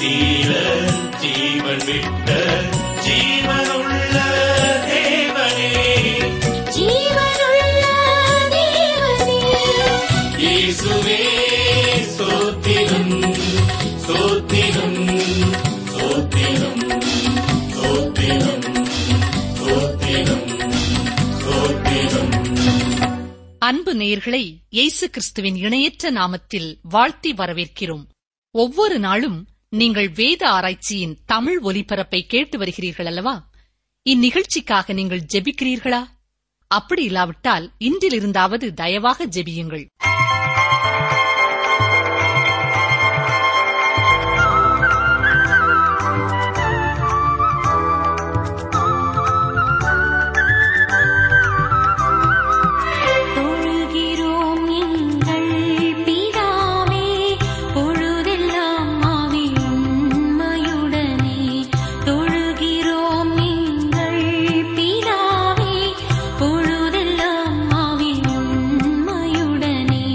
தீர ஜீவன் விட்ட ஜீவனுள்ள தேவனே ஜீவனுள்ள தேவனே இயேசுவே ஸ்தோத்திரம் ஸ்தோத்திரம் ஸ்தோத்திரம் ஸ்தோத்திரம் ஸ்தோத்திரம் ஸ்தோத்திரம் அன்பு நேயர்களை இயேசு கிறிஸ்துவின் இணையற்ற நாமத்தில் வாழ்த்தி வரவேற்கிறோம் ஒவ்வொரு நாளும் நீங்கள் வேத ஆராய்ச்சியின் தமிழ் ஒலிபரப்பை கேட்டு வருகிறீர்கள் அல்லவா இந்நிகழ்ச்சிக்காக நீங்கள் ஜெபிக்கிறீர்களா அப்படி இல்லாவிட்டால் இன்றிலிருந்தாவது தயவாக ஜெபியுங்கள் தொழுகிறோம் எங்கள் பிதாவே பொழுதெல்லாம் ஆவி உண்மையுடனே தொழுகிறோம் எங்கள் பிதாவே பொழுதெல்லாம் ஆவி உண்மையுடனே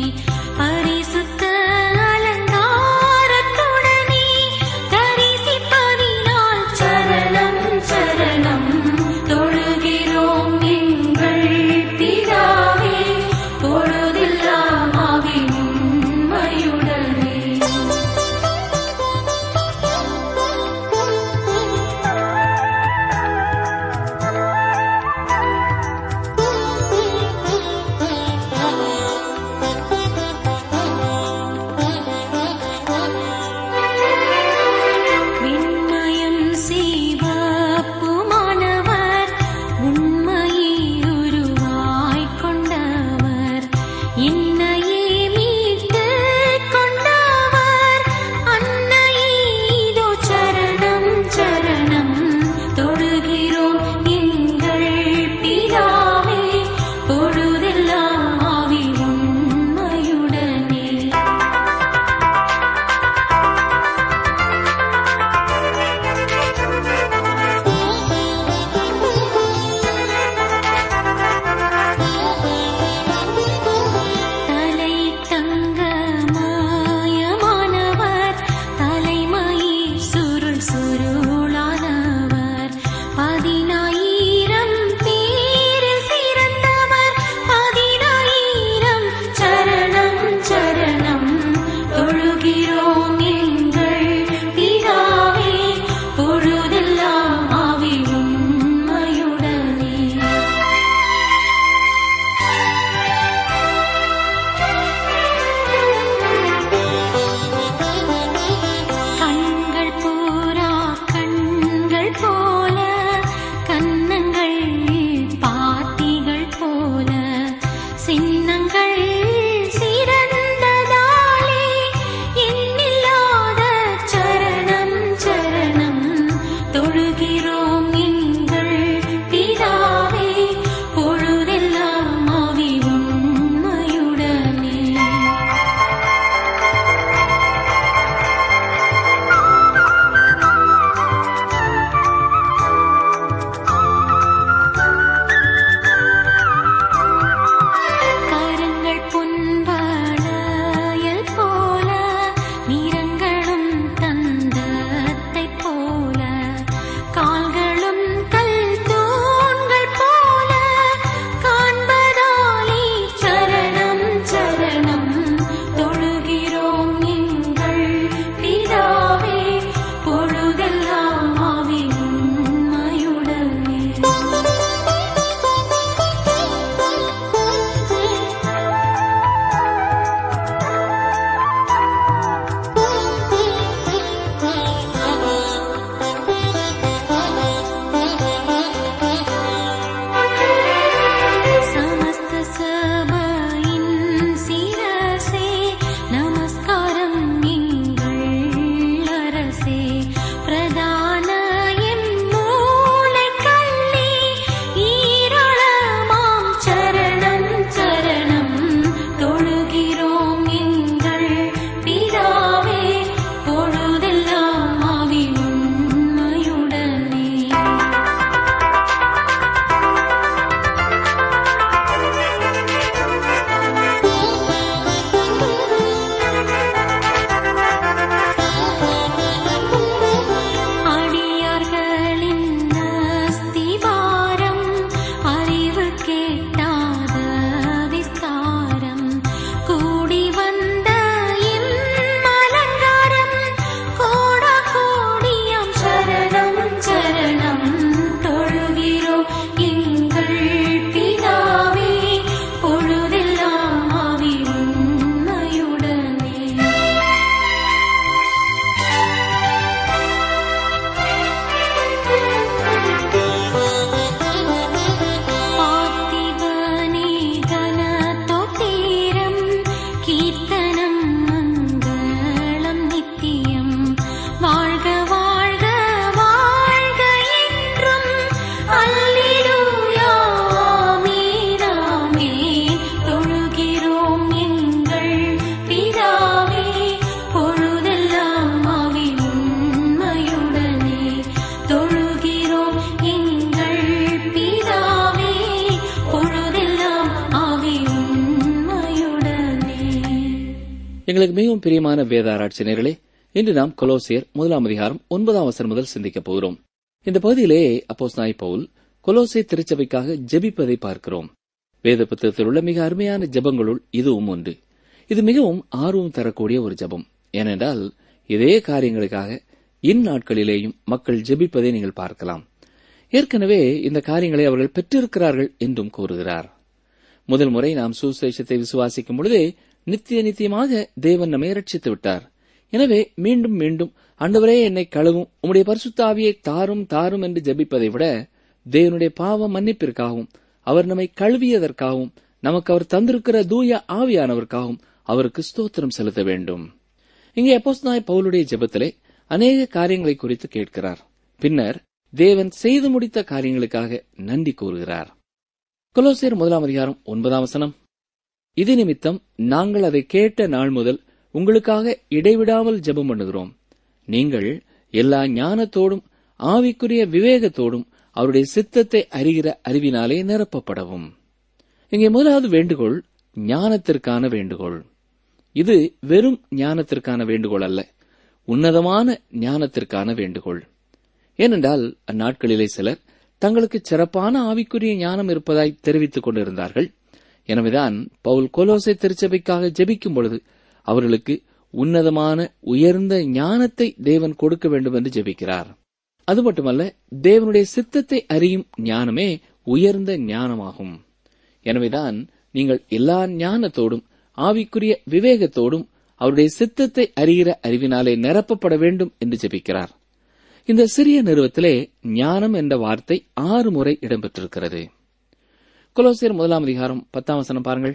எங்களுக்கு மிகவும் பிரியமான வேத ஆராய்ச்சியர்களே இன்று நாம் கொலோசியர் முதலாம் அதிகாரம் ஒன்பதாம் வசனம் முதல் சிந்திக்கப் போகிறோம் இந்த பகுதியிலே அப்போஸ் நாய் பவுல் கொலோசை திருச்சபைக்காக ஜெபிப்பதை பார்க்கிறோம் வேத புத்தகத்தில் உள்ள மிக அருமையான ஜெபங்களுள் இதுவும் ஒன்று இது மிகவும் ஆர்வம் தரக்கூடிய ஒரு ஜெபம் ஏனென்றால் இதே காரியங்களுக்காக இந்நாட்களிலேயும் மக்கள் ஜெபிப்பதை நீங்கள் பார்க்கலாம் ஏற்கனவே இந்த காரியங்களை அவர்கள் பெற்றிருக்கிறார்கள் என்றும் கூறுகிறார் முதல் முறை நாம் சுசேஷத்தை விசுவாசிக்கும் பொழுதே நித்திய நித்தியமாக தேவன் நம்மை ரட்சித்து விட்டார் எனவே மீண்டும் மீண்டும் ஆண்டவரே என்னை கழுவும் உம்முடைய பரிசுத்த ஆவியை தாரும் தாரும் என்று ஜெபிப்பதை விட தேவனுடைய பாவ மன்னிப்பிற்காகவும் அவர் நம்மை கழுவியதற்காகவும் நமக்கு அவர் தந்திருக்கிற தூய ஆவியானவருக்காகவும் அவருக்கு ஸ்தோத்திரம் செலுத்த வேண்டும் இங்கே அப்போஸ்தலனாகிய பவுலுடைய ஜெபத்திலே அநேக காரியங்களை குறித்து கேட்கிறார் பின்னர் தேவன் செய்து முடித்த காரியங்களுக்காக நன்றி கூறுகிறார் கொலோசியர் முதலாம் அதிகாரம் ஒன்பதாம் வசனம் இது நிமித்தம் நாங்கள் அதை கேட்ட நாள் முதல் உங்களுக்காக இடைவிடாமல் ஜெபம் பண்ணுகிறோம் நீங்கள் எல்லா ஞானத்தோடும் ஆவிக்குரிய விவேகத்தோடும் அவருடைய சித்தத்தை அறிகிற அறிவினாலே நிரப்பப்படவும் இங்கே முதலாவது வேண்டுகோள் ஞானத்திற்கான வேண்டுகோள் இது வெறும் ஞானத்திற்கான வேண்டுகோள் அல்ல உன்னதமான ஞானத்திற்கான வேண்டுகோள் ஏனென்றால் அந்நாட்களிலே சிலர் தங்களுக்கு சிறப்பான ஆவிக்குரிய ஞானம் இருப்பதாய் தெரிவித்துக் கொண்டிருந்தார்கள் எனவேதான் பவுல் கொலோசை திருச்சபைக்காக ஜெபிக்கும் பொழுது அவர்களுக்கு உன்னதமான உயர்ந்த ஞானத்தை தேவன் கொடுக்க வேண்டும் என்று ஜெபிக்கிறார் அது மட்டுமல்ல தேவனுடைய சித்தத்தை அறியும் ஞானமே உயர்ந்த ஞானமாகும் எனவேதான் நீங்கள் எல்லா ஞானத்தோடும் ஆவிக்குரிய விவேகத்தோடும் அவருடைய சித்தத்தை அறிகிற அறிவினாலே நிரப்பப்பட வேண்டும் என்று ஜெபிக்கிறார் இந்த சிறிய நிறுவத்திலே ஞானம் என்ற வார்த்தை ஆறு முறை இடம்பெற்றிருக்கிறது கொலோசியர் முதலாம் அதிகாரம் பத்தாம் வசனம் பாருங்கள்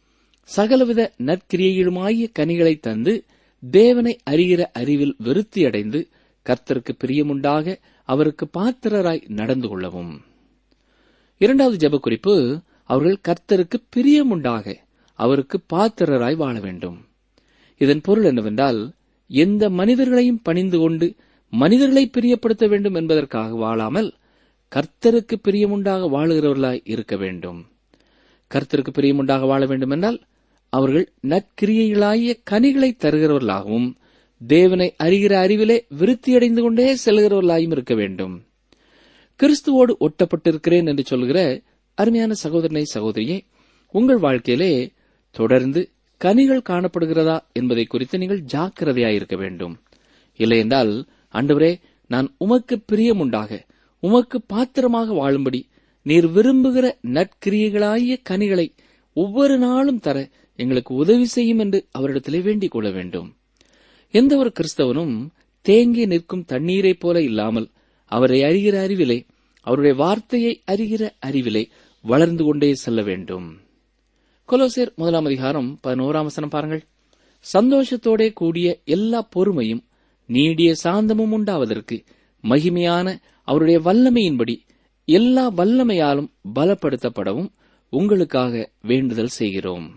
சகலவித நற்கிரியையிலுமாகிய கனிகளை தந்து தேவனை அறிகிற அறிவில் விருத்தியடைந்து கர்த்தருக்கு பிரியமுண்டாக அவருக்கு பாத்திரராய் நடந்து கொள்ளவும் இரண்டாவது ஜெப குறிப்பு அவர்கள் கர்த்தருக்கு பிரியமுண்டாக அவருக்கு பாத்திரராய் வாழ வேண்டும் இதன் பொருள் என்னவென்றால் எந்த மனிதர்களையும் பணிந்து கொண்டு மனிதர்களை பிரியப்படுத்த வேண்டும் என்பதற்காக வாழாமல் கர்த்தருக்கு பிரியமுண்டாக வாழுகிறவர்களாய் இருக்க வேண்டும் கர்த்தருக்கு பிரியமுண்டாக வாழ வேண்டும் என்றால் அவர்கள் நற்கிரியைகளாகிய கனிகளை தருகிறவர்களாகவும் தேவனை அறிகிற அறிவிலே விருத்தியடைந்து கொண்டே செல்கிறவர்களாயும் இருக்க வேண்டும் கிறிஸ்துவோடு ஒட்டப்பட்டிருக்கிறேன் என்று சொல்கிற அருமையான சகோதரனை சகோதரியே உங்கள் வாழ்க்கையிலே தொடர்ந்து கனிகள் காணப்படுகிறதா என்பதை குறித்து நீங்கள் ஜாக்கிரதையாயிருக்க வேண்டும் இல்லையென்றால் ஆண்டவரே நான் உமக்கு பிரியமுண்டாக உமக்கு பாத்திரமாக வாழும்படி நீர் விரும்புகிற நற்கிரியைகளாகிய கனிகளை ஒவ்வொரு நாளும் தர எங்களுக்கு உதவி செய்யும் என்று அவரிடத்திலே வேண்டிக் கொள்ள வேண்டும் எந்த ஒரு கிறிஸ்தவனும் தேங்கி நிற்கும் தண்ணீரைப் போல இல்லாமல் அவரை அறிகிற அறிவிலே அவருடைய வார்த்தையை அறிகிற அறிவிலே வளர்ந்து கொண்டே செல்ல வேண்டும் கொலோசேர் முதலாம் அதிகாரம் பதினோராம் வசனம் பாருங்கள் சந்தோஷத்தோடே கூடிய எல்லா பொறுமையும் நீடிய சாந்தமும் உண்டாவதற்கு மகிமையான அவருடைய வல்லமையின்படி எல்லா வல்லமையாலும் பலப்படுத்தப்படவும் உங்களுக்காக வேண்டுதல் செய்கிறோம்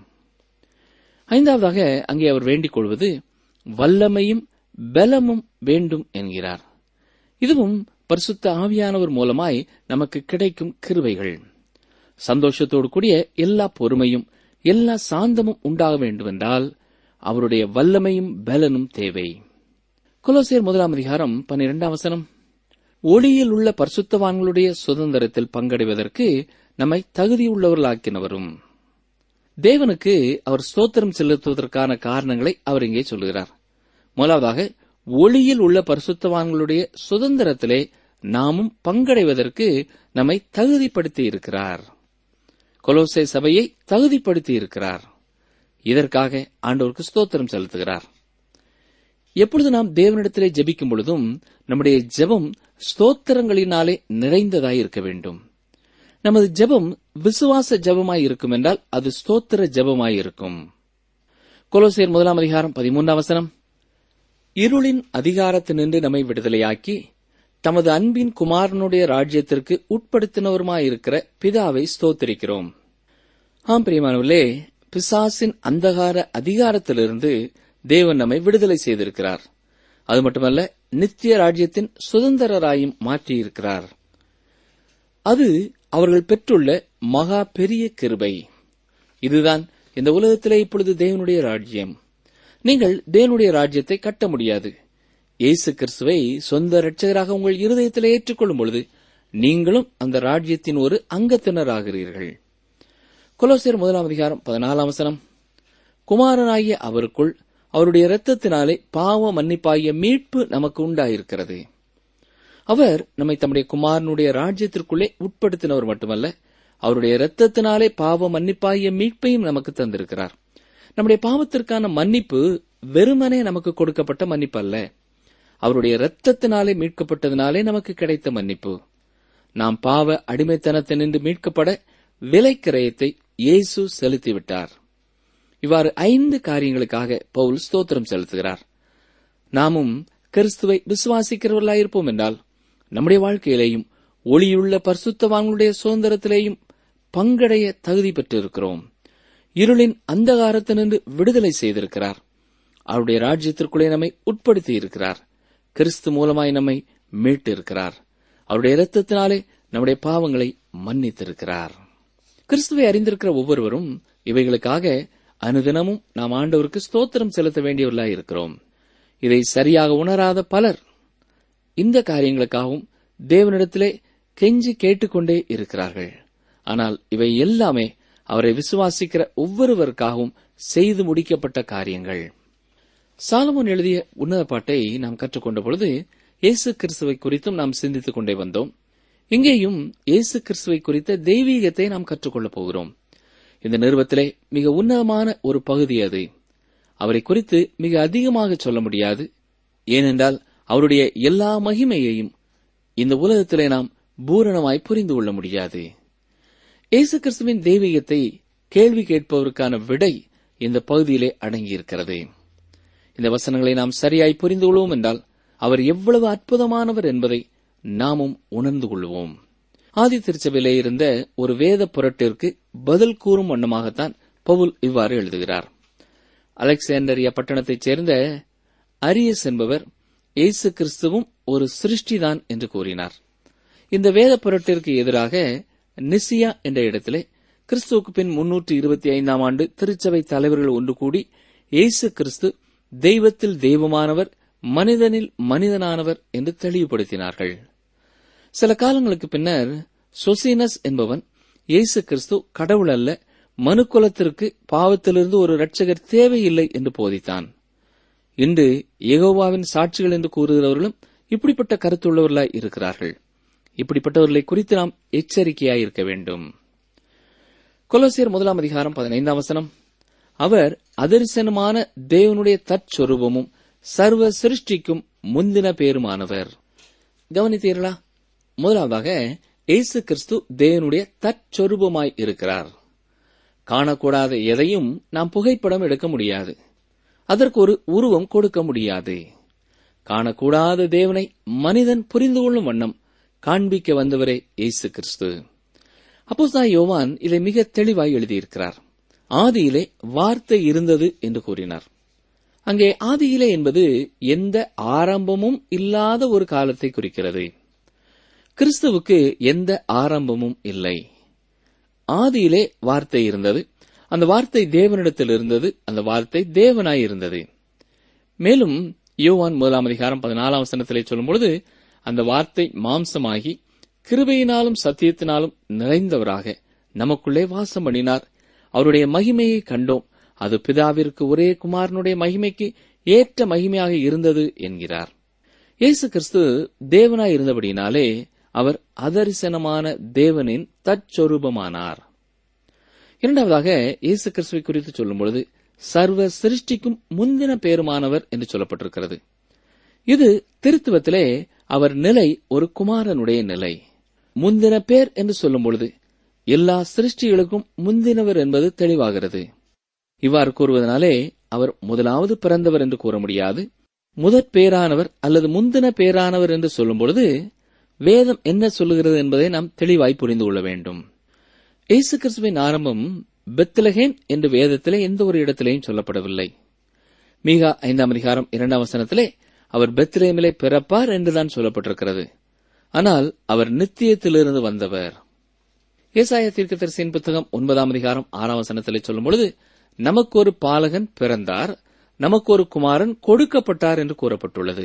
ஐந்தாவதாக அங்கே அவர் வேண்டிக் கொள்வது வல்லமையும் பலமும் வேண்டும் என்கிறார் இதுவும் பரிசுத்த ஆவியானவர் மூலமாய் நமக்கு கிடைக்கும் கிருபைகள் சந்தோஷத்தோடு கூடிய எல்லா பொறுமையும் எல்லா சாந்தமும் உண்டாக வேண்டுமென்றால் அவருடைய வல்லமையும் பலனும் தேவை கொலோசியர் முதலாம் அதிகாரம் பன்னிரெண்டாம் வசனம் ஒளியில் உள்ள பரிசுத்தவான்களுடைய சுதந்திரத்தில் பங்கடைவதற்கு நம்மை தகுதியுள்ளவர்களாக்கினவரும் தேவனுக்கு அவர் ஸ்தோத்திரம் செலுத்துவதற்கான காரணங்களை அவர் இங்கே சொல்கிறார் முதலாவதாக ஒளியில் உள்ள பரிசுத்தவான்களுடைய சுதந்திரத்திலே நாமும் பங்கடைவதற்கு நம்மை தகுதிப்படுத்தி இருக்கிறார் கொலோசை சபையை தகுதிப்படுத்தி இருக்கிறார் இதற்காக ஆண்டவருக்கு ஸ்தோத்திரம் செலுத்துகிறார் எப்பொழுது நாம் தேவனிடத்திலே ஜெபிக்கும் பொழுதும் நம்முடைய ஜெபம் ஸ்தோத்திரங்களினாலே நிறைந்ததாய் இருக்க வேண்டும் நமது ஜெபம் விசுவாச ஜெபமாய் இருக்கும் என்றால் அது ஸ்தோத்திர ஜெபமாய் இருக்கும் கொலோசியர் முதலாம் அதிகாரம் பதிமூன்றாம் வசனம் இருளின் அதிகாரத்தினின்று நம்மை விடுதலையாக்கி தமது அன்பின் குமாரனுடைய ராஜ்யத்திற்கு உட்படுத்தினவருமாயிருக்கிற பிதாவை ஸ்தோத்திரிக்கிறோம் ஆம் பிரியமானவர்களே பிசாசின் அந்தகார அதிகாரத்திலிருந்து தேவன் நம்மை விடுதலை செய்திருக்கிறார் அது மட்டுமல்ல நித்திய ராஜ்யத்தின் சுதந்திரராயும் மாற்றியிருக்கிறார் அது அவர்கள் பெற்றுள்ள மகா பெரிய கிருபை இதுதான் இந்த உலகத்திலே இப்பொழுது தேவனுடைய ராஜ்யம் நீங்கள் தேவனுடைய ராஜ்யத்தை கட்ட முடியாது இயேசு கிறிஸ்துவை சொந்த இரட்சகராக உங்கள் இருதயத்தில் ஏற்றுக்கொள்ளும் பொழுது நீங்களும் அந்த ராஜ்யத்தின் ஒரு அங்கத்தினராகிறீர்கள் கொலோசியர் முதலாம் அதிகாரம் பதினாலாம் வசனம் குமாரனாகிய அவருக்குள் அவருடைய இரத்தத்தினாலே பாவ மன்னிப்பாகிய மீட்பு நமக்கு உண்டாயிருக்கிறது அவர் நம்மை தம்முடைய குமாரனுடைய ராஜ்யத்திற்குள்ளே உட்படுத்தினவர் மட்டுமல்ல அவருடைய இரத்தத்தினாலே பாவ மன்னிப்பாகிய மீட்பையும் நமக்கு தந்திருக்கிறார் நம்முடைய பாவத்திற்கான மன்னிப்பு வெறுமனே நமக்கு கொடுக்கப்பட்ட மன்னிப்பு அல்ல அவருடைய இரத்தத்தினாலே மீட்கப்பட்டதினாலே நமக்கு கிடைத்த மன்னிப்பு நாம் பாவ அடிமைத்தனத்தினின்று மீட்கப்பட விலைக்கிரயத்தை இயேசு செலுத்திவிட்டார் இவ்வாறு ஐந்து காரியங்களுக்காக பவுல் ஸ்தோத்திரம் செலுத்துகிறார் நாமும் கிறிஸ்துவை விசுவாசிக்கிறவர்களாயிருப்போம் என்றால் நம்முடைய வாழ்க்கையிலேயும் ஒளியுள்ள பரிசுத்தவான்களுடைய சுதந்திரத்திலேயும் பங்கடைய தகுதி பெற்றிருக்கிறோம் இருளின் அந்தகாரத்தினின்று விடுதலை செய்திருக்கிறார் அவருடைய ராஜ்யத்திற்குள்ளே நம்மை உட்படுத்தி இருக்கிறார் கிறிஸ்து மூலமாய் நம்மை மீட்டிருக்கிறார் அவருடைய இரத்தத்தினாலே நம்முடைய பாவங்களை மன்னித்திருக்கிறார் கிறிஸ்துவை அறிந்திருக்கிற ஒவ்வொருவரும் இவைகளுக்காக அனுதினமும் நாம் ஆண்டவருக்கு ஸ்தோத்திரம் செலுத்த வேண்டியவர்களாய் இருக்கிறோம் இதை சரியாக உணராத பலர் இந்த காரியங்களுக்காகவும் தேவனிடத்திலே கெஞ்சி கேட்டுக்கொண்டே இருக்கிறார்கள் ஆனால் இவை எல்லாமே அவரை விசுவாசிக்கிற ஒவ்வொருவருக்காகவும் செய்து முடிக்கப்பட்ட காரியங்கள் சாலமோன் எழுதிய உன்னத பாட்டை நாம் கற்றுக்கொண்ட பொழுது இயேசு கிறிஸ்துவை குறித்தும் நாம் சிந்தித்துக் கொண்டே வந்தோம் இங்கேயும் இயேசு கிறிஸ்துவை குறித்த தெய்வீகத்தை நாம் கற்றுக்கொள்ளப் போகிறோம் இந்த நிறுவத்திலே மிக உன்னதமான ஒரு பகுதி அது அவரை குறித்து மிக அதிகமாக சொல்ல முடியாது ஏனென்றால் அவருடைய எல்லா மகிமையையும் இந்த உலகத்திலே நாம் பூரணமாய் புரிந்து கொள்ள முடியாது இயேசு கிறிஸ்துவின் தெய்வீகத்தை கேள்வி கேட்பவருக்கான விடை இந்த பகுதியிலே அடங்கியிருக்கிறது இந்த வசனங்களை நாம் சரியாய் புரிந்து கொள்வோம் என்றால் அவர் எவ்வளவு அற்புதமானவர் என்பதை நாமும் உணர்ந்து கொள்வோம் ஆதி திருச்சபையிலே இருந்த ஒரு வேத புரட்டிற்கு பதில் கூறும் வண்ணமாகத்தான் பவுல் இவ்வாறு எழுதுகிறார் அலெக்சாண்டரியா பட்டணத்தைச் சேர்ந்த அரியஸ் என்பவர் இயேசு கிறிஸ்துவும் ஒரு சிருஷ்டிதான் என்று கூறினார் இந்த வேத புரட்டிற்கு எதிராக நிசியா என்ற இடத்திலே கிறிஸ்துவுக்கு பின் முன்னூற்று இருபத்தி ஐந்தாம் ஆண்டு திருச்சபை தலைவர்கள் ஒன்று கூடி இயேசு கிறிஸ்து தெய்வத்தில் தெய்வமானவர் மனிதனில் மனிதனானவர் என்று தெளிவுபடுத்தினார்கள் சில காலங்களுக்கு பின்னர் சொசீனஸ் என்பவன் இயேசு கிறிஸ்து கடவுள் அல்ல மனுக்குலத்திற்கு பாவத்திலிருந்து ஒரு இரட்சகர் தேவையில்லை என்று போதித்தான் இன்று யெகோவாவின் சாட்சிகள் என்று கூறுகிறவர்களும் இப்படிப்பட்ட கருத்துள்ளவர்களாய் இருக்கிறார்கள் இப்படிப்பட்டவர்களை குறித்து நாம் எச்சரிக்கையாய் இருக்க வேண்டும் கொலோசியர் முதலாம் அதிகாரம் பதினைந்தாம் வசனம் அவர் அதரிசனமான தேவனுடைய தற்சொரூபமும் சர்வ சிருஷ்டிக்கும் முந்தின பேருமானவர் கவனித்தீர்களா முதலாவதாக இயேசு கிறிஸ்து தேவனுடைய தற்சொரூபமாய் இருக்கிறார் காணக்கூடாத எதையும் நாம் புகைப்படம் எடுக்க முடியாது அதற்கு ஒரு உருவம் கொடுக்க முடியாது காணக்கூடாத தேவனை மனிதன் புரிந்து கொள்ளும் வண்ணம் காண்பிக்க வந்தவரே இயேசு கிறிஸ்து அப்போஸ்தலனாகிய யோவான் இதை மிக தெளிவாய் எழுதியிருக்கிறார் ஆதியிலே வார்த்தை இருந்தது என்று கூறினார் அங்கே ஆதியிலே என்பது எந்த ஆரம்பமும் இல்லாத ஒரு காலத்தை குறிக்கிறது கிறிஸ்துவுக்கு எந்த ஆரம்பமும் இல்லை ஆதியிலே வார்த்தை இருந்தது அந்த வார்த்தை தேவனிடத்தில் இருந்தது அந்த வார்த்தை தேவனாய் இருந்தது மேலும் யோவான் முதலாம் அதிகாரம் பதினாலாம் வசனத்திலே சொல்லும் பொழுது அந்த வார்த்தை மாம்சமாகி கிருபையினாலும் சத்தியத்தினாலும் நிறைந்தவராக நமக்குள்ளே வாசம் பண்ணினார் அவருடைய மகிமையை கண்டோம் அது பிதாவிற்கு ஒரே குமாரனுடைய மகிமைக்கு ஏற்ற மகிமையாக இருந்தது என்கிறார் இயேசு கிறிஸ்து தேவனாய் இருந்தபடியினாலே அவர் அதரிசனமான தேவனின் தற்சொரூபமானார் இரண்டாவதாக இயேசு கிறிஸ்துவை குறித்து சொல்லும் பொழுது சர்வ சிருஷ்டிக்கும் முந்தின பேருமானவர் என்று சொல்லப்பட்டிருக்கிறது இது திருத்துவத்திலே அவர் நிலை ஒரு குமாரனுடைய நிலை முந்தின பேர் என்று சொல்லும் பொழுது எல்லா சிருஷ்டிகளுக்கும் முந்தினவர் என்பது தெளிவாகிறது இவ்வாறு கூறுவதனாலே அவர் முதலாவது பிறந்தவர் என்று கூற முடியாது முதற் பேரானவர் அல்லது முந்தின பேரானவர் என்று சொல்லும் பொழுது வேதம் என்ன சொல்லுகிறது என்பதை நாம் தெளிவாய் புரிந்து கொள்ள வேண்டும் இயேசு கிறிஸ்துவின் ஆரம்பம் பெத்லஹேம் என்று வேதத்திலே எந்த ஒரு இடத்திலேயும் சொல்லப்படவில்லை மீகா ஐந்தாம் அதிகாரம் இரண்டாம் வசனத்திலே அவர் பெத்லேமிலே பிறப்பார் என்றுதான் சொல்லப்பட்டிருக்கிறது ஆனால் அவர் நித்தியத்திலிருந்து வந்தவர் ஏசாய தீர்க்கதரிசியின் புத்தகம் ஒன்பதாம் அதிகாரம் ஆறாம் வசனத்திலே சொல்லும் பொழுது நமக்கு ஒரு பாலகன் பிறந்தார் நமக்கு ஒரு குமாரன் கொடுக்கப்பட்டார் என்று கூறப்பட்டுள்ளது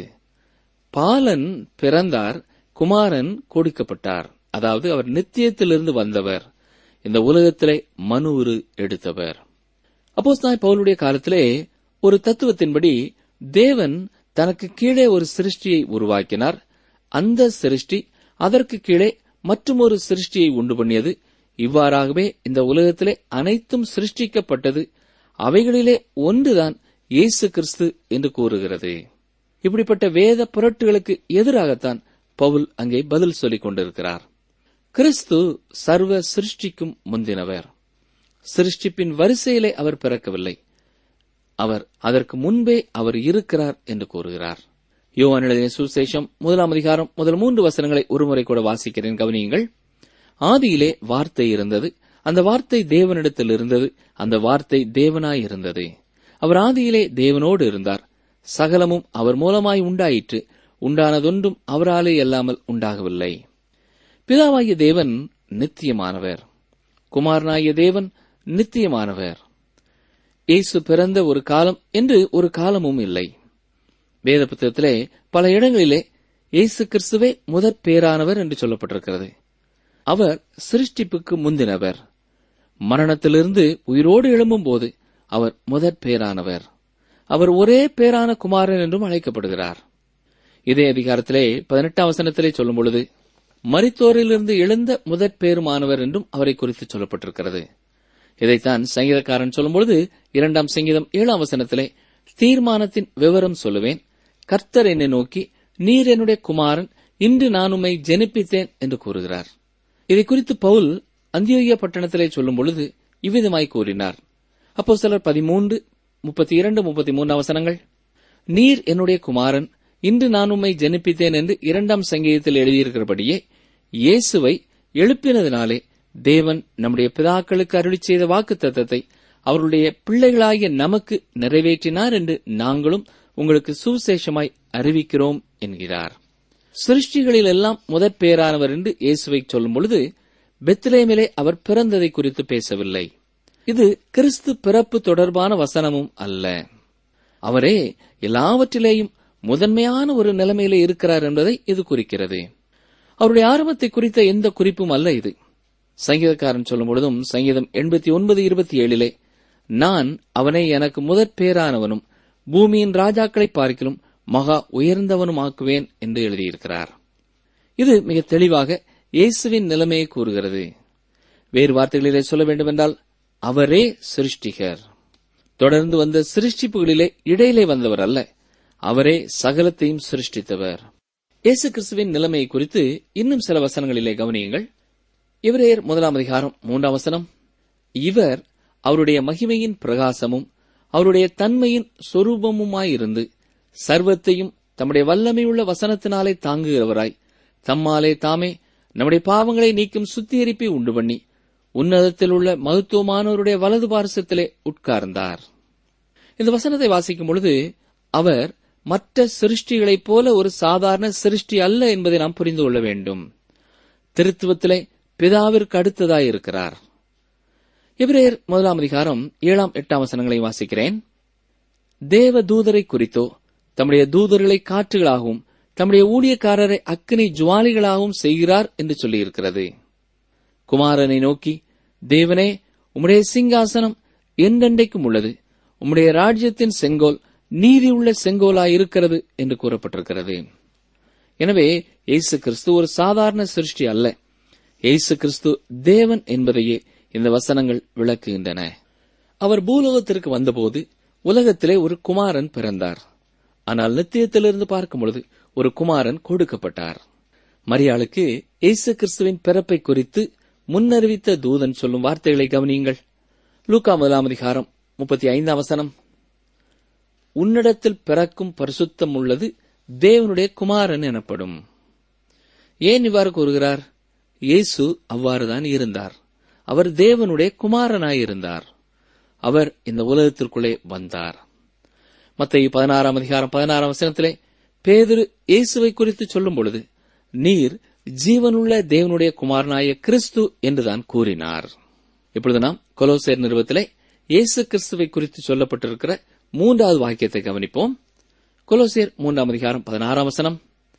பாலன் பிறந்தார் குமாரன் கொடுக்கப்பட்டார் அதாவது அவர் நித்தியத்திலிருந்து வந்தவர் இந்த உலகத்திலே மனு உரு எடுத்தவர் அப்போஸ்தலனாய் பவுலுடைய காலத்திலே ஒரு தத்துவத்தின்படி தேவன் தனக்கு கீழே ஒரு சிருஷ்டியை உருவாக்கினார் அந்த சிருஷ்டி அதற்கு கீழே மற்றுமொரு சிருஷ்டியை உண்டு பண்ணியது இவ்வாறாகவே இந்த உலகத்திலே அனைத்தும் சிருஷ்டிக்கப்பட்டது அவைகளிலே ஒன்றுதான் இயேசு கிறிஸ்து என்று கூறுகிறது இப்படிப்பட்ட வேத புரட்டுகளுக்கு எதிராகத்தான் பவுல் அங்கே பதில் சொல்லிக் கொண்டிருக்கிறார் கிறிஸ்து சர்வ சிருஷ்டிக்கும் முந்தினவர் சிருஷ்டிப்பின் வரிசையிலே அவர் பிறக்கவில்லை அவர் அதற்கு முன்பே அவர் இருக்கிறார் என்று கூறுகிறார் யோவான் எழுதிய சுசேஷம் முதலாம் அதிகாரம் முதல் மூன்று வசனங்களை ஒருமுறை கூட வாசிக்கிறேன் கவனியுங்கள் ஆதியிலே வார்த்தை இருந்தது அந்த வார்த்தை தேவனிடத்தில் இருந்தது அந்த வார்த்தை தேவனாய் இருந்தது அவர் ஆதியிலே தேவனோடு இருந்தார் சகலமும் அவர் மூலமாய் உண்டாயிற்று உண்டானதொன்றும் அவராலே அல்லாமல் உண்டாகவில்லை பிதாவாகிய தேவன் நித்தியமானவர் குமாரனாகிய தேவன் நித்தியமானவர் இயேசு பிறந்த ஒரு காலம் என்று ஒரு காலமும் இல்லை வேத புத்தகத்திலே பல இடங்களிலே இயேசு கிறிஸ்துவே முதற் பேரானவர் என்று சொல்லப்பட்டிருக்கிறது அவர் சிருஷ்டிப்புக்கு முந்தினவர் மரணத்திலிருந்து உயிரோடு எழும்பும் போது அவர் முதற் பேரானவர் அவர் ஒரே பேரான குமாரன் என்றும் அழைக்கப்படுகிறார் இதே அதிகாரத்திலே பதினெட்டாம் வசனத்திலே சொல்லும் பொழுது மரித்தோரிலிருந்து எழுந்த முதற் பேருமானவர் என்றும் அவரை குறித்து சொல்லப்பட்டிருக்கிறது இதைத்தான் சங்கீதக்காரன் சொல்லும்பொழுது இரண்டாம் சங்கீதம் ஏழாம் வசனத்திலே தீர்மானத்தின் விவரம் சொல்லுவேன் கர்த்தர் என்னை நோக்கி நீர் என்னுடைய குமாரன் இன்று நான் உம்மை ஜெனிப்பித்தேன் என்று கூறுகிறார் இதை குறித்து பவுல் அந்தியோகிய பட்டணத்திலே சொல்லும் பொழுது இவ்விதமாய் கூறினார் அப்போ சிலர் பதிமூன்று முப்பத்தி இரண்டு முப்பத்தி மூன்று வசனங்கள் நீர் என்னுடைய குமாரன் இன்று நான் உம்மை ஜெனிப்பித்தேன் என்று இரண்டாம் சங்கீதத்தில் எழுதியிருக்கிறபடியே இயேசுவை எழுப்பினதினாலே தேவன் நம்முடைய பிதாக்களுக்கு அருளி செய்த வாக்கு தத்தத்தை அவருடைய பிள்ளைகளாகிய நமக்கு நிறைவேற்றினார் என்று நாங்களும் உங்களுக்கு சுவிசேஷமாய் அறிவிக்கிறோம் என்கிறார் சிருஷ்டிகளில் எல்லாம் முதற் பேரானவர் என்று இயேசுவை சொல்லும் பொழுது பெத்லேமிலே அவர் பிறந்ததை குறித்து பேசவில்லை இது கிறிஸ்து பிறப்பு தொடர்பான வசனமும் அல்ல அவரே எல்லாவற்றிலேயும் முதன்மையான ஒரு நிலைமையிலே இருக்கிறார் என்பதை இது குறிக்கிறது அவருடைய ஆரம்பத்தை குறித்த எந்த குறிப்பும் அல்ல இது சங்கீதக்காரன் சொல்லும் பொழுதும் சங்கீதம் எண்பத்தி ஒன்பது இருபத்தி ஏழிலே நான் அவனை எனக்கு முதற் பேரானவனும் பூமியின் ராஜாக்களை பார்க்கிலும் மகா உயர்ந்தவனும் ஆக்குவேன் என்று எழுதியிருக்கிறார் இது மிக தெளிவாக இயேசுவின் நிலைமையை கூறுகிறது வேறு வார்த்தைகளிலே சொல்ல வேண்டுமென்றால் அவரே சிருஷ்டிகர் தொடர்ந்து வந்த சிருஷ்டிப்புகளிலே இடையிலே வந்தவர் அல்ல அவரே சகலத்தையும் சிருஷ்டித்தவர் இயேசு கிறிஸ்துவின் நிலைமையை குறித்து இன்னும் சில வசனங்களிலே கவனியுங்கள் இவரேர் முதலாம் அதிகாரம் மூன்றாம் வசனம் இவர் அவருடைய மகிமையின் பிரகாசமும் அவருடைய தன்மையின் சொரூபமுமாயிருந்து சர்வத்தையும் தம்முடைய வல்லமையுள்ள வசனத்தினாலே தாங்குகிறவராய் தம்மாலே தாமே நம்முடைய பாவங்களை நீக்கும் சுத்திகரிப்பை உண்டு பண்ணி உன்னதத்தில் உள்ள மகத்துவமானவருடைய வலது பார்சத்திலே உட்கார்ந்தார் இந்த வசனத்தை வாசிக்கும் பொழுது அவர் மற்ற சிருஷ்டிகளைப் போல ஒரு சாதாரண சிருஷ்டி அல்ல என்பதை நாம் புரிந்து கொள்ள வேண்டும் திருத்துவத்திலே பிதாவிற்கு அடுத்ததாய் இருக்கிறார் எபிரேயர் முதலாம் அதிகாரம் ஏழாம் எட்டாம் வசனங்களை வாசிக்கிறேன் தேவ தூதரை குறித்தோ தம்முடைய தூதர்களை காற்றுகளாகவும் தம்முடைய ஊழியக்காரரை அக்கினி ஜுவாலிகளாகவும் செய்கிறார் என்று சொல்லியிருக்கிறது குமாரனை நோக்கி தேவனே உம்முடைய சிங்காசனம் என்றென்றைக்கும் உள்ளது உம்முடைய ராஜ்யத்தின் செங்கோல் நீதியுள்ள செங்கோலாயிருக்கிறது என்று கூறப்பட்டிருக்கிறது எனவே இயேசு கிறிஸ்து ஒரு சாதாரண சிருஷ்டி அல்ல இயேசு கிறிஸ்து தேவன் என்பதையே இந்த வசனங்கள் விளக்குகின்றன அவர் பூலோகத்திற்கு வந்தபோது உலகத்திலே ஒரு குமாரன் பிறந்தார் ஆனால் நித்தியத்திலிருந்து பார்க்கும் பொழுது ஒரு குமாரன் கொடுக்கப்பட்டார் மரியாளுக்கு இயேசு கிறிஸ்துவின் பிறப்பை குறித்து முன்னறிவித்த தூதன் சொல்லும் வார்த்தைகளை கவனியுங்கள் லூக்கா முதலாம் அதிகாரம் முப்பத்தி ஐந்தாம் வசனம் உன்னிடத்தில் பிறக்கும் பரிசுத்தம் உள்ளது தேவனுடைய குமாரன் எனப்படும் ஏன் இவ்வாறு கூறுகிறார் இயேசு அவ்வாறுதான் இருந்தார் அவர் தேவனுடைய குமாரனாயிருந்தார் அவர் இந்த உலகத்திற்குள்ளே வந்தார் மத்திய பதினாறாம் அதிகாரம் பதினாறாம் வசனத்திலே பேதுரு இயேசுவை குறித்து சொல்லும் பொழுது நீர் ஜீவனுள்ள தேவனுடைய குமாரனாய கிறிஸ்து என்றுதான் கூறினார் இப்பொழுது நாம் கொலோசேர் நிறுவத்திலே இயேசு கிறிஸ்துவை குறித்து சொல்லப்பட்டிருக்கிற மூன்றாவது வாக்கியத்தை கவனிப்போம் கொலோசியர் மூன்றாம் அதிகாரம் பதினாறாம் வசனம்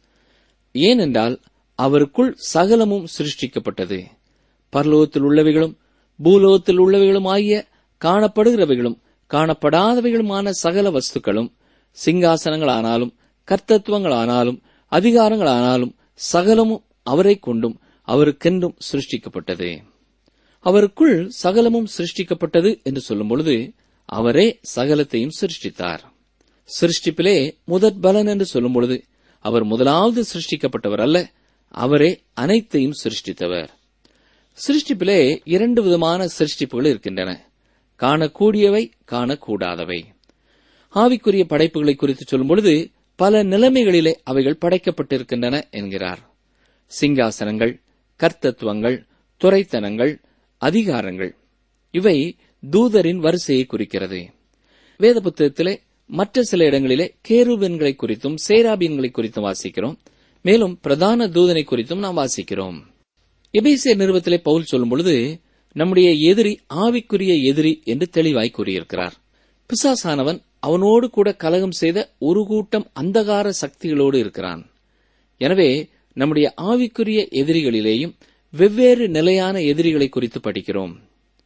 ஏனென்றால் அவருக்குள் சகலமும் சிருஷ்டிக்கப்பட்டது பரலோகத்தில் உள்ளவைகளும் பூலோகத்தில் உள்ளவைகளும் ஆகிய காணப்படுகிறவைகளும் காணப்படாதவைகளுமான சகல வஸ்துக்களும் சிங்காசனங்களானாலும் கர்த்தத்துவங்களானாலும் அதிகாரங்களானாலும் சகலமும் அவரை கொண்டும் அவருக்கென்றும் சிருஷ்டிக்கப்பட்டது அவருக்குள் சகலமும் சிருஷ்டிக்கப்பட்டது என்று சொல்லும் பொழுது அவரே சகலத்தையும் சிருஷ்டித்தார் சிருஷ்டிப்பிலே முதற் பலன் என்று சொல்லும் பொழுது அவர் முதலாவது சிருஷ்டிக்கப்பட்டவர் அல்ல அவரே அனைத்தையும் சிருஷ்டித்தவர் சிருஷ்டிப்பிலே இரண்டு விதமான சிருஷ்டிப்புகள் இருக்கின்றன காணக்கூடியவை காணக்கூடாதவை ஆவிக்குரிய படைப்புகளை குறித்து சொல்லும் பொழுது பல நிலைமைகளிலே அவைகள் படைக்கப்பட்டிருக்கின்றன என்கிறார் சிங்காசனங்கள் கர்த்தத்துவங்கள் துறைத்தனங்கள் அதிகாரங்கள் இவை தூதரின் வரிசையை குறிக்கிறது வேத புத்தகத்திலே மற்ற சில இடங்களிலே கேருபென்களை குறித்தும் சேராபீன்களை குறித்தும் வாசிக்கிறோம் மேலும் பிரதான தூதனை குறித்தும் நாம் வாசிக்கிறோம் எபேசிய நிறுவத்திலே பவுல் சொல்லும் பொழுது நம்முடைய எதிரி ஆவிக்குரிய எதிரி என்று தெளிவாய் கூறியிருக்கிறார் பிசாசானவன் அவனோடு கூட கலகம் செய்த ஒரு கூட்டம் அந்தகார சக்திகளோடு இருக்கிறான் எனவே நம்முடைய ஆவிக்குரிய எதிரிகளிலேயும் வெவ்வேறு நிலையான எதிரிகளை குறித்து படிக்கிறோம்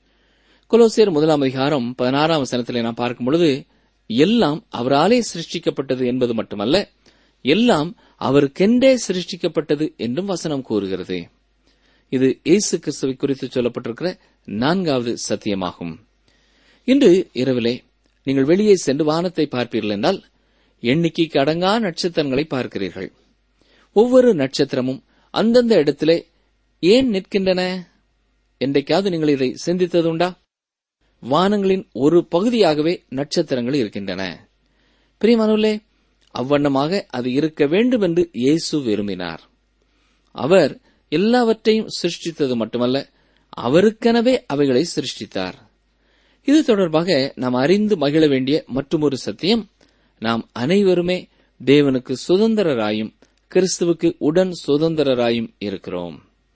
கொலோசியர் முதலாம் அதிகாரம் பதினாறாம் வசனத்திலே நாம் பார்க்கும் பொழுது எல்லாம் அவராலே சிருஷ்டிக்கப்பட்டது என்பது மட்டுமல்ல எல்லாம் அவருக்கென்றே சிருஷ்டிக்கப்பட்டது என்றும் வசனம் கூறுகிறது இது இயேசு கிறிஸ்துவை குறித்து சொல்லப்பட்டிருக்கிற நான்காவது சத்தியமாகும் இன்று இரவிலே நீங்கள் வெளியே சென்று வானத்தை பார்ப்பீர்கள் என்றால் எண்ணிக்கைக்கு அடங்கா நட்சத்திரங்களை பார்க்கிறீர்கள் ஒவ்வொரு நட்சத்திரமும் அந்தந்த இடத்திலே ஏன் நிற்கின்றன என்றைக்காவது நீங்கள் இதை சிந்தித்ததுண்டா வானங்களின் ஒரு பகுதியாகவே நட்சத்திரங்கள் இருக்கின்றன பிரியமானவர்களே அவ்வண்ணமாக அது இருக்க வேண்டும் என்று இயேசு விரும்பினார் அவர் எல்லாவற்றையும் சிருஷ்டித்தது மட்டுமல்ல அவருக்கெனவே அவைகளை சிருஷ்டித்தார் இது தொடர்பாக நாம் அறிந்து மகிழ வேண்டிய மற்றொரு சத்தியம் நாம் அனைவருமே தேவனுக்கு சுதந்திரராயும் கிறிஸ்துவுக்கு உடன் சுதந்திரராயும் இருக்கிறோம்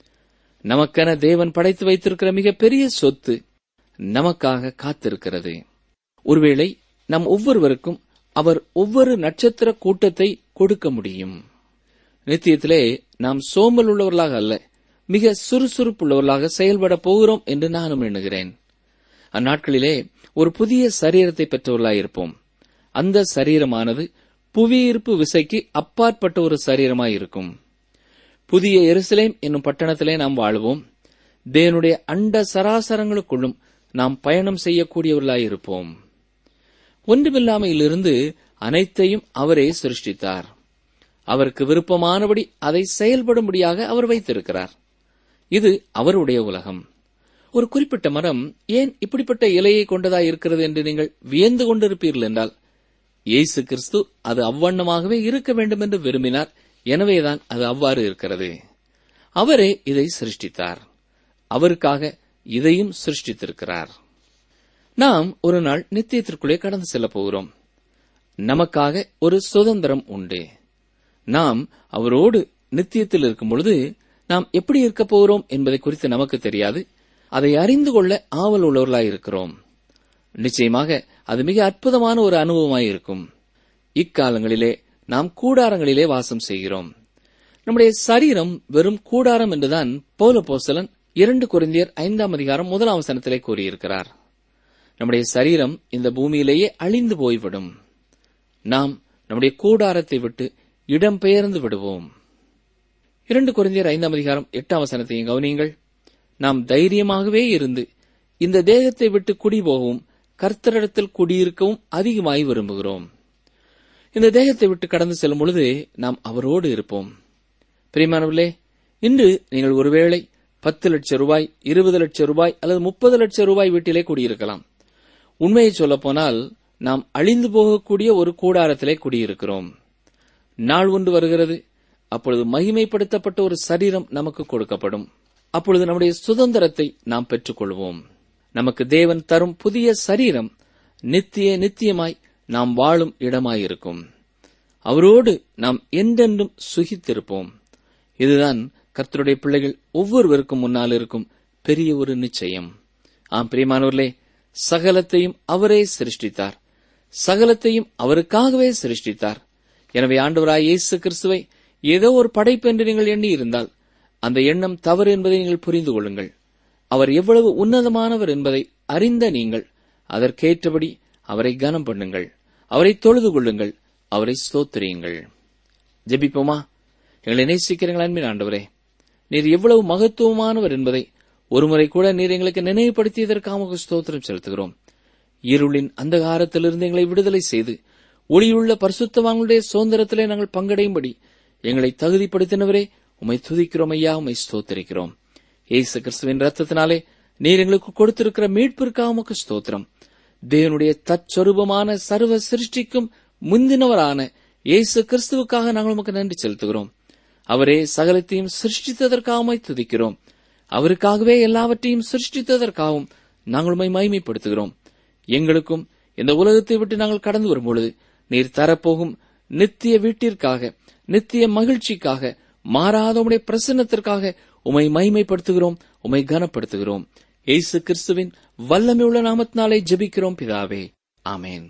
நமக்கென தேவன் படைத்து வைத்திருக்கிற மிகப்பெரிய சொத்து நமக்காக காத்திருக்கிறது ஒருவேளை நம் ஒவ்வொருவருக்கும் அவர் ஒவ்வொரு நட்சத்திர கூட்டத்தை கொடுக்க முடியும் நித்தியத்திலே நாம் சோம்பல் உள்ளவர்களாக அல்ல மிக சுறுசுறுப்புள்ளவர்களாக செயல்பட போகிறோம் என்று நானும் எண்ணுகிறேன் அந்நாட்களிலே ஒரு புதிய சரீரத்தை பெற்றவர்களாயிருப்போம் அந்த சரீரமானது புவியீர்ப்பு விசைக்கு அப்பாற்பட்ட ஒரு சரீரமாயிருக்கும் புதிய எருசலேம் என்னும் பட்டணத்திலே நாம் வாழ்வோம் தேவனுடைய அண்ட சராசரங்களுக்குள்ளும் நாம் பயணம் செய்யக்கூடியவர்களாயிருப்போம் ஒன்றுமில்லாமையிலிருந்து அனைத்தையும் அவரே சிருஷ்டித்தார் அவருக்கு விருப்பமானபடி அதை செயல்படும்படியாக அவர் வைத்திருக்கிறார் இது அவருடைய உலகம் ஒரு குறிப்பிட்ட மரம் ஏன் இப்படிப்பட்ட இலையை கொண்டதாய் இருக்கிறது என்று நீங்கள் வியந்து கொண்டிருப்பீர்கள் என்றால் இயேசு கிறிஸ்து அது அவ்வண்ணமாகவே இருக்க வேண்டும் என்று விரும்பினார் எனவேதான் அது அவ்வாறு இருக்கிறது அவரே இதை சிருஷ்டித்தார் அவருக்காக இதையும் சிருஷ்டித்திருக்கிறார் நாம் ஒரு நாள் நித்தியத்திற்குள்ளே கடந்து செல்லப் போகிறோம் நமக்காக ஒரு சுதந்திரம் உண்டு நாம் அவரோடு நித்தியத்தில் இருக்கும் பொழுது நாம் எப்படி இருக்கப் போகிறோம் என்பதை குறித்து நமக்கு தெரியாது அதை அறிந்து கொள்ள ஆவல் உள்ளவர்களாய் இருக்கிறோம் நிச்சயமாக அது மிக அற்புதமான ஒரு அனுபவமாய் இருக்கும் இக்காலங்களிலே நாம் கூடாரங்களிலே வாசம் செய்கிறோம் நம்முடைய சரீரம் வெறும் கூடாரம் என்றுதான் பௌல போசலன் இரண்டு குருந்தியர் ஐந்தாம் அதிகாரம் முதலாம் வசனத்திலே கூறியிருக்கிறார் நம்முடைய சரீரம் இந்த பூமியிலேயே அழிந்து போய்விடும் நாம் நம்முடைய கூடாரத்தை விட்டு இடம் பெயர்ந்து விடுவோம் இரண்டு குருந்தியர் ஐந்தாம் அதிகாரம் எட்டாம் வசனத்தையும் கவனியுங்கள் நாம் தைரியமாகவே இருந்து இந்த தேகத்தை விட்டு குடி போகவும் கர்த்தரிடத்தில் குடியிருக்கவும் அதிகமாய் விரும்புகிறோம் இந்த தேகத்தை விட்டு கடந்து செல்லும் பொழுது நாம் அவரோடு இருப்போம் பிரியமானவர்களே இன்று நீங்கள் ஒருவேளை பத்து லட்சம் ரூபாய் இருபது லட்சம் ரூபாய் அல்லது முப்பது லட்சம் ரூபாய் வீட்டிலே குடியிருக்கலாம் உண்மையை சொல்லப்போனால் நாம் அழிந்து போகக்கூடிய ஒரு கூடாரத்திலே குடியிருக்கிறோம் நாள் ஒன்று வருகிறது அப்பொழுது மகிமைப்படுத்தப்பட்ட ஒரு சரீரம் நமக்கு கொடுக்கப்படும் அப்பொழுது நம்முடைய சுதந்திரத்தை நாம் பெற்றுக்கொள்வோம் நமக்கு தேவன் தரும் புதிய சரீரம் நித்திய நித்தியமாய் நாம் வாழும் இடமாயிருக்கும் அவரோடு நாம் என்றென்றும் சுகித்திருப்போம் இதுதான் கர்த்தருடைய பிள்ளைகள் ஒவ்வொருவருக்கும் முன்னால் இருக்கும் பெரிய ஒரு நிச்சயம் ஆம் பிரியமானவர்களே சகலத்தையும் அவரே சிருஷ்டித்தார் சகலத்தையும் அவருக்காகவே சிருஷ்டித்தார் எனவே ஆண்டவராய் இயேசு கிறிஸ்துவை ஏதோ ஒரு படைப்பு என்று நீங்கள் எண்ணி இருந்தால் அந்த எண்ணம் தவறு என்பதை நீங்கள் புரிந்து கொள்ளுங்கள் அவர் எவ்வளவு உன்னதமானவர் என்பதை அறிந்த நீங்கள் அதற்கேற்றபடி அவரை கனம் பண்ணுங்கள் அவரை தொழுது கொள்ளுங்கள் அவரை ஸ்தோத்திரியுங்கள் ஜெபிப்போமா எங்களை நேசிக்கிறீங்கள் அன்பின் ஆண்டவரே நீர் எவ்வளவு மகத்துவமானவர் என்பதை ஒருமுறை கூட நீர் எங்களுக்கு நினைவுபடுத்தியதற்காக உமக்கு ஸ்தோத்திரம் செலுத்துகிறோம் இருளின் அந்தகாரத்திலிருந்து எங்களை விடுதலை செய்து ஒளியுள்ள பரிசுத்தவான்களுடைய சுதந்திரத்திலே நாங்கள் பங்கடையும்படி எங்களை தகுதிப்படுத்தினவரே உம்மை துதிக்கிறோம் ஐயா உம்மை ஸ்தோத்திரிக்கிறோம் ஏசு கிறிஸ்துவின் ரத்தத்தினாலே நீர் எங்களுக்கு கொடுத்திருக்கிற மீட்பிற்காக உமக்கு ஸ்தோத்திரம் தேவனுடைய தற்சொரூபமான சர்வ சிருஷ்டிக்கும் முந்தினவரான இயேசு கிறிஸ்துவுக்காக நாங்கள் உமக்கு நன்றி செலுத்துகிறோம் அவரே சகலத்தையும் சிருஷ்டித்ததற்காக உம்மை துதிக்கிறோம் அவருக்காகவே எல்லாவற்றையும் சிருஷ்டித்ததற்காகவும் நாங்கள் உம்மை மகிமைப்படுத்துகிறோம் எங்களுக்கும் இந்த உலகத்தை விட்டு நாங்கள் கடந்து வரும்பொழுது நீர் தரப்போகும் நித்திய வீட்டிற்காக நித்திய மகிழ்ச்சிக்காக மாறாத உம்முடைய பிரசன்னத்திற்காக உமை மகிமைப்படுத்துகிறோம் உமை கனப்படுத்துகிறோம் இயேசு கிறிஸ்துவின் வல்லமை உள்ள நாமத்தினாலே ஜெபிக்கிறோம் பிதாவே ஆமென்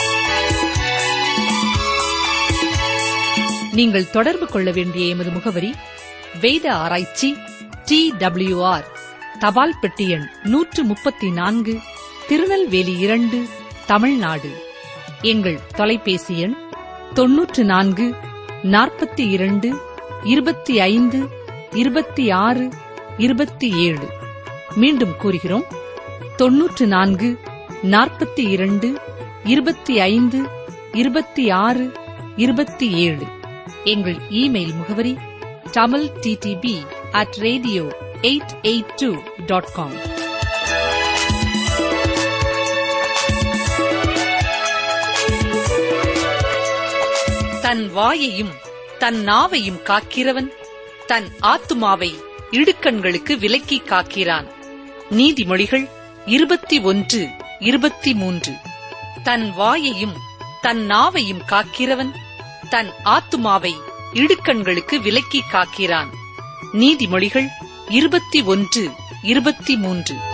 நீங்கள் தொடர்பு கொள்ள வேண்டிய எமது முகவரி வேத ஆராய்ச்சி டி ஆர் தபால் பெட்டி எண் நூற்று முப்பத்தி நான்கு திருநெல்வேலி இரண்டு தமிழ்நாடு எங்கள் தொலைபேசி எண் தொன்னூற்று நான்கு நாற்பத்தி இரண்டு இருபத்தி ஐந்து இருபத்தி ஆறு இருபத்தி ஏழு மீண்டும் கூறுகிறோம் தொன்னூற்று நான்கு நாற்பத்தி இரண்டு இருபத்தி ஐந்து இருபத்தி ஆறு இருபத்தி ஏழு எங்கள் இமெயில் முகவரி Tamil DTP at radio eight eight two dot com தன் வாயையும் தன் நாவையும் காக்கிறவன் தன் ஆத்துமாவை இடுக்கண்களுக்கு விலக்கி காக்கிறான் நீதிமொழிகள் இருபத்தி ஒன்று இருபத்தி மூன்று தன் வாயையும் தன் நாவையும் காக்கிறவன் தன் ஆத்துமாவை இடுக்கண்களுக்கு விலக்கி காக்கிறான் நீதிமொழிகள் இருபத்தி ஒன்று இருபத்தி மூன்று